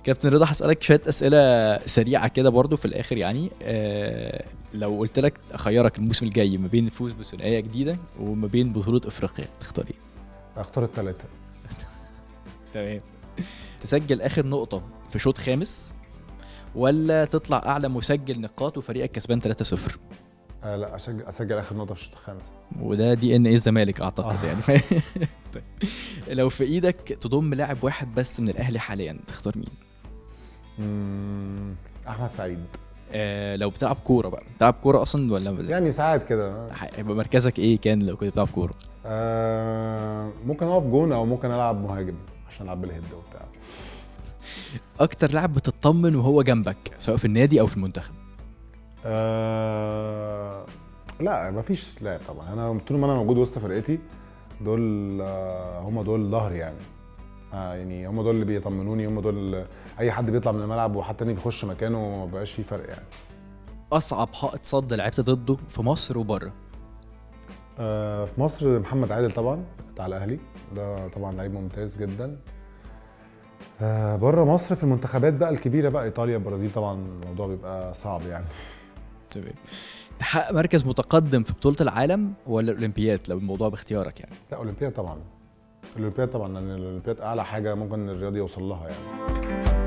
كابتن رضا هسألك شوية أسئلة سريعة كده برضو في الآخر يعني آه لو قلت لك أخيرك الموسم الجاي ما بين الفوز بثنائية جديدة وما بين بطولة أفريقيا تختار إيه؟ اختار الثلاثه تمام تسجل آخر نقطة في شوط خامس ولا تطلع أعلى مسجل نقاط وفريقك كسبان 3-0 آه لا اسجل اسجل اخر نقطه في الشوط الخامس وده دي ان ايه الزمالك اعتقد آه. يعني طيب لو في ايدك تضم لاعب واحد بس من الاهلي حاليا تختار مين؟ مم، احمد سعيد آه لو بتلعب كوره بقى بتلعب كوره اصلا ولا يعني ساعات كده هيبقى مركزك ايه كان لو كنت بتلعب كوره؟ آه ممكن اقف جون او ممكن العب مهاجم عشان العب بالهيد وبتاع اكتر لاعب بتطمن وهو جنبك سواء في النادي او في المنتخب آه لا مفيش لاعب طبعا انا طول ما انا موجود وسط فرقتي دول آه هم دول ظهري يعني آه يعني هم دول اللي بيطمنوني هم دول اي حد بيطلع من الملعب وحد تاني بيخش مكانه ما بقاش فيه فرق يعني اصعب حائط صد لعبت ضده في مصر وبره آه في مصر محمد عادل طبعا بتاع الاهلي ده طبعا لعيب ممتاز جدا آه بره مصر في المنتخبات بقى الكبيره بقى ايطاليا البرازيل طبعا الموضوع بيبقى صعب يعني تمام تحقق مركز متقدم في بطوله العالم ولا الاولمبياد لو الموضوع باختيارك يعني لا اولمبياد طبعا الاولمبياد طبعا لان الاولمبياد اعلى حاجه ممكن الرياضي يوصل لها يعني